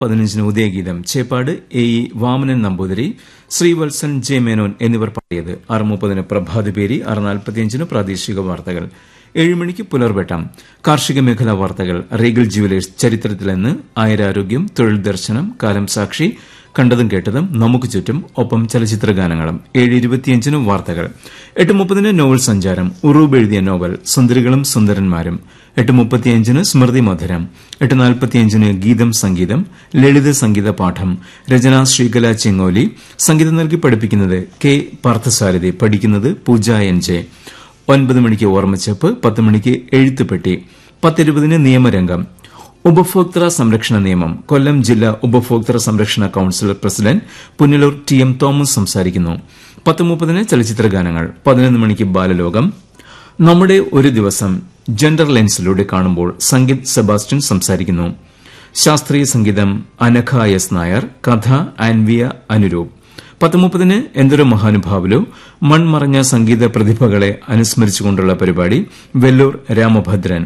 പതിനഞ്ചിന് ഉദയഗീതം Cheppad A E Vamanan Namboothiri Sreevalsan J Menon എന്നിവർ പാടിയത് ആറ് മുപ്പതിന് പ്രഭാതപേരി ആറ് നാൽപ്പത്തിയഞ്ചിന് പ്രാദേശിക വാർത്തകൾ ഏഴ് മണിക്ക് പുലർവെട്ടം കാർഷിക മേഖലാ വാർത്തകൾ റീഗൽ ജുവലേഴ്സ് ചരിത്രത്തിലെന്ന് ആയുരാരോഗ്യം തൊഴിൽ ദർശനം കാലം സാക്ഷി കണ്ടതും കേട്ടതും നമുക്ക് ചുറ്റും ഒപ്പം ചലച്ചിത്ര ഗാനങ്ങളും ഏഴ് ഇരുപത്തിയഞ്ചിന് വാർത്തകൾ എട്ട് മുപ്പതിന് നോവൽ സഞ്ചാരം ഉറൂബ് എഴുതിയ നോവൽ സുന്ദരികളും സുന്ദരന്മാരും എട്ട് മുപ്പത്തിയഞ്ചിന് സ്മൃതി മധുരം എട്ട് നാൽപ്പത്തിയഞ്ചിന് ഗീതം സംഗീതം ലളിത സംഗീത പാഠം രചന ശ്രീകല ചെങ്ങോലി സംഗീതം നൽകി പഠിപ്പിക്കുന്നത് കെ പാർത്ഥസാരഥി പഠിക്കുന്നത് പൂജ എൻ ജെ ഒൻപത് മണിക്ക് ഓർമ്മച്ചപ്പ് പത്ത് മണിക്ക് എഴുത്തുപെട്ടി പത്തിരുപതിന് നിയമരംഗം ഉപഭോക്തൃ സംരക്ഷണ നിയമം കൊല്ലം ജില്ലാ ഉപഭോക്തൃ സംരക്ഷണ council president Punalur T M Thomas സംസാരിക്കുന്നു പത്ത് മുപ്പതിന് ചലച്ചിത്ര ഗാനങ്ങൾ പതിനൊന്ന് മണിക്ക് ബാലലോകം നമ്മുടെ ഒരു ദിവസം ജെൻഡർ ലെൻസിലൂടെ കാണുമ്പോൾ സംഗീത് സെബാസ്റ്റ്യൻ സംസാരിക്കുന്നു ശാസ്ത്രീയ സംഗീതം അനഘ എസ് നായർ കഥ ആൻവിയ അനുരൂപ് പത്ത് മുപ്പതിന് എന്തൊരു മഹാനുഭാവലോ മൺമറഞ്ഞ സംഗീത പ്രതിഭകളെ അനുസ്മരിച്ചുകൊണ്ടുള്ള പരിപാടി വെല്ലൂർ രാമഭദ്രൻ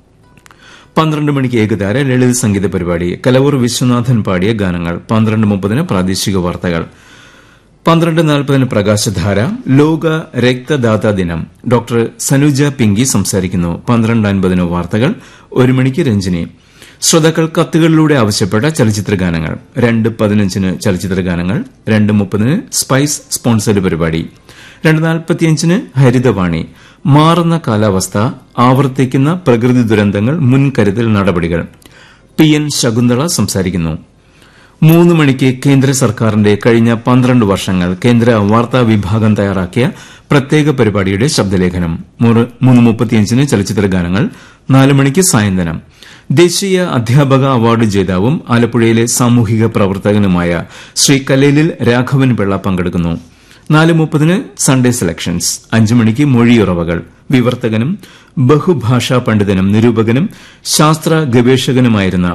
പന്ത്രണ്ട് മണിക്ക് ഏകതാര ലളിത സംഗീത പരിപാടി കലവൂർ വിശ്വനാഥൻ പാടിയ ഗാനങ്ങൾ പന്ത്രണ്ട് മുപ്പതിന് പ്രാദേശിക വാർത്തകൾ പന്ത്രണ്ട് നാൽപ്പതിന് പ്രകാശധാര ലോക രക്തദാതാ ദിനം ഡോക്ടർ സനുജ പിങ്കി സംസാരിക്കുന്നു പന്ത്രണ്ട് അൻപതിന് വാർത്തകൾ ഒരു മണിക്ക് രഞ്ജിനി ശ്രോതാക്കൾ കത്തുകളിലൂടെ ആവശ്യപ്പെട്ട ചലച്ചിത്ര ഗാനങ്ങൾ രണ്ട് പതിനഞ്ചിന് ചലച്ചിത്ര ഗാനങ്ങൾ രണ്ട് മുപ്പതിന് സ്പൈസ് സ്പോൺസർഡ് പരിപാടി രണ്ട് നാൽപ്പത്തിയഞ്ചിന് ഹരിതവാണി മാറുന്ന കാലാവസ്ഥ ആവർത്തിക്കുന്ന പ്രകൃതി ദുരന്തങ്ങൾ മുൻകരുതൽ നടപടികൾ പി എൻ ശകുന്തള സംസാരിക്കുന്നു മൂന്ന് മണിക്ക് കേന്ദ്ര സർക്കാരിന്റെ കഴിഞ്ഞ പന്ത്രണ്ട് വർഷങ്ങൾ കേന്ദ്ര വാർത്താ വിഭാഗം തയ്യാറാക്കിയ പ്രത്യേക പരിപാടിയുടെ ശബ്ദലേഖനം മൂന്ന് മുപ്പത്തിയഞ്ചിന് ചലച്ചിത്ര ഗാനങ്ങൾ നാല് മണിക്ക് സായന്തനം ദേശീയ അധ്യാപക അവാർഡ് ജേതാവും ആലപ്പുഴയിലെ സാമൂഹിക പ്രവർത്തകനുമായ ശ്രീ കലേലിൽ രാഘവൻ പിള്ള പങ്കെടുക്കുന്നു നാല് മുപ്പതിന് സൺഡേ സെലക്ഷൻസ് അഞ്ചു മണിക്ക് മൊഴിയുറവകൾ വിവർത്തകനും ബഹുഭാഷാ പണ്ഡിതനും നിരൂപകനും ശാസ്ത്ര ഗവേഷകനുമായിരുന്ന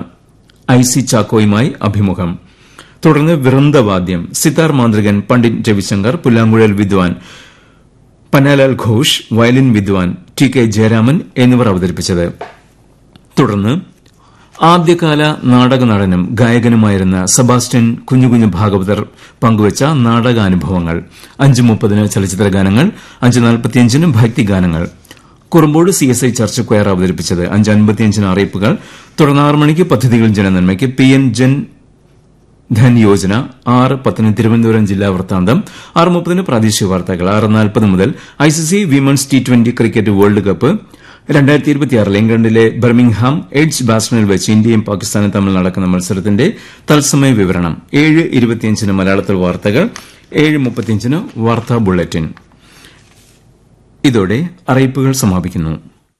ഐ സി ചാക്കോയുമായി അഭിമുഖം തുടർന്ന് വൃന്ദവാദ്യം സിതാർ മാന്ത്രികൻ പണ്ഡിറ്റ് രവിശങ്കർ പുല്ലാങ്കുഴൽ വിദ്വാൻ പന്നാലാൽ ഘോഷ് വയലിൻ വിദ്വാൻ ടി കെ ജയരാമൻ എന്നിവർ അവതരിപ്പിച്ചത് തുടർന്ന് ആദ്യകാല നാടക നടനും ഗായകനുമായിരുന്ന സെബാസ്റ്റ്യൻ കുഞ്ഞുകുഞ്ഞു ഭാഗവതർ പങ്കുവച്ച നാടകാനുഭവങ്ങൾ അഞ്ച് മുപ്പതിന് ചലച്ചിത്ര ഗാനങ്ങൾ അഞ്ച് നാൽപ്പത്തിയഞ്ചിന് ഭക്തിഗാനങ്ങൾ Kurumpode C S I church choir അവതരിപ്പിച്ചത് അഞ്ച് അൻപത്തിയഞ്ചിന് അറിയിപ്പുകൾ തുടർന്ന് ആറ് മണിക്ക് പദ്ധതികൾ ജനനന്മയ്ക്ക് പി എൻ ജൻ ധൻ യോജന ആറ് പത്തിന് തിരുവനന്തപുരം ജില്ലാ വൃത്താന്തം ആറ് മുപ്പതിന് പ്രാദേശിക വാർത്തകൾ ആറ് നാൽപ്പത് മുതൽ ICC women's T twenty cricket world cup രണ്ടായിരത്തി ഇരുപത്തിയാറിൽ ഇംഗ്ലണ്ടിലെ ബർമിംഗ്ഹാം എഡ്ജ് ബാസ്റ്റണിൽ വെച്ച് ഇന്ത്യയും പാകിസ്ഥാനും തമ്മിൽ നടക്കുന്ന മത്സരത്തിന്റെ തത്സമയ വിവരണം ഏഴ് ഇരുപത്തിയഞ്ചിന് മലയാളത്തിൽ വാർത്തകൾ ഏഴ് മുപ്പത്തിയഞ്ചിന് വാർത്താ ബുള്ളറ്റിൻ ഇതോടെ അറിയിപ്പുകൾ സമാപിക്കുന്നു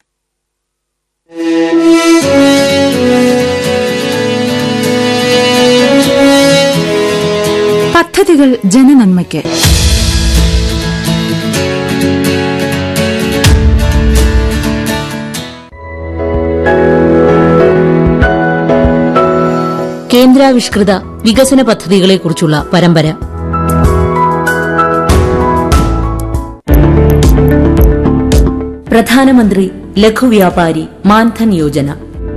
പദ്ധതികൾ ജനനന്മയ്ക്ക് കേന്ദ്രാവിഷ്കൃത വികസന പദ്ധതികളെക്കുറിച്ചുള്ള പരമ്പര പ്രധാനമന്ത്രി ലഘുവ്യാപാരി മാൻധൻ യോജന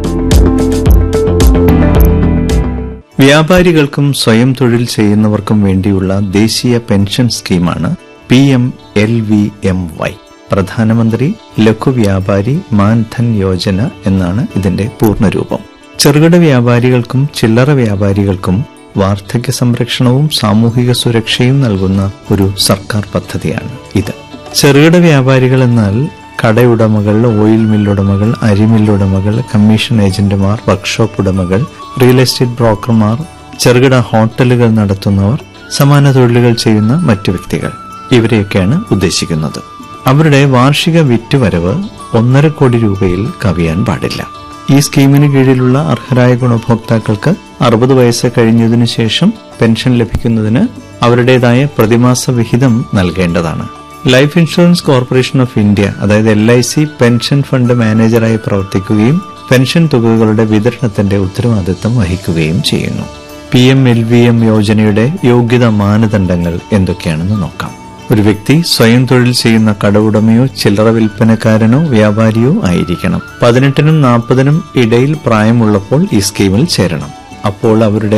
വ്യാപാരികൾക്കും സ്വയം തൊഴിൽ ചെയ്യുന്നവർക്കും വേണ്ടിയുള്ള ദേശീയ പെൻഷൻ സ്കീമാണ് P M L V M Y പ്രധാനമന്ത്രി ലഘു വ്യാപാരി മാൻധൻ യോജന എന്നാണ് ഇതിന്റെ പൂർണ്ണരൂപം ചെറുകിട വ്യാപാരികൾക്കും ചില്ലറ വ്യാപാരികൾക്കും വാർദ്ധക്യ സംരക്ഷണവും സാമൂഹിക സുരക്ഷയും നൽകുന്ന ഒരു സർക്കാർ പദ്ധതിയാണ് ഇത് ചെറുകിട വ്യാപാരികൾ എന്നാൽ കടയുടമകൾ ഓയിൽ മില്ലുടമകൾ അരിമില്ലുടമകൾ കമ്മീഷൻ ഏജന്റുമാർ വർക്ക്ഷോപ്പ് ഉടമകൾ റിയൽ എസ്റ്റേറ്റ് ബ്രോക്കർമാർ ചെറുകിട ഹോട്ടലുകൾ നടത്തുന്നവർ സമാന തൊഴിലുകൾ ചെയ്യുന്ന മറ്റു വ്യക്തികൾ ഇവരെയൊക്കെയാണ് ഉദ്ദേശിക്കുന്നത് അവരുടെ വാർഷിക വിറ്റുവരവ് ഒന്നര കോടി രൂപയിൽ കവിയാൻ പാടില്ല ഈ സ്കീമിന് കീഴിലുള്ള അർഹരായ ഗുണഭോക്താക്കൾക്ക് അറുപത് വയസ്സ് കഴിഞ്ഞതിനു ശേഷം പെൻഷൻ ലഭിക്കുന്നതിന് അവരുടേതായ പ്രതിമാസ വിഹിതം നൽകേണ്ടതാണ് life insurance corporation of India അതായത് L I C pension fund മാനേജറായി പ്രവർത്തിക്കുകയും പെൻഷൻ തുകകളുടെ വിതരണത്തിന്റെ ഉത്തരവാദിത്തം വഹിക്കുകയും ചെയ്യുന്നു P M L V M യോജനയുടെ യോഗ്യത മാനദണ്ഡങ്ങൾ എന്തൊക്കെയാണെന്ന് നോക്കാം ഒരു വ്യക്തി സ്വയം തൊഴിൽ ചെയ്യുന്ന കടവുടമയോ ചില്ലറ വിൽപ്പനക്കാരനോ വ്യാപാരിയോ ആയിരിക്കണം പതിനെട്ടിനും നാൽപ്പതിനും ഇടയിൽ പ്രായമുള്ളപ്പോൾ ഈ സ്കീമിൽ ചേരണം അപ്പോൾ അവരുടെ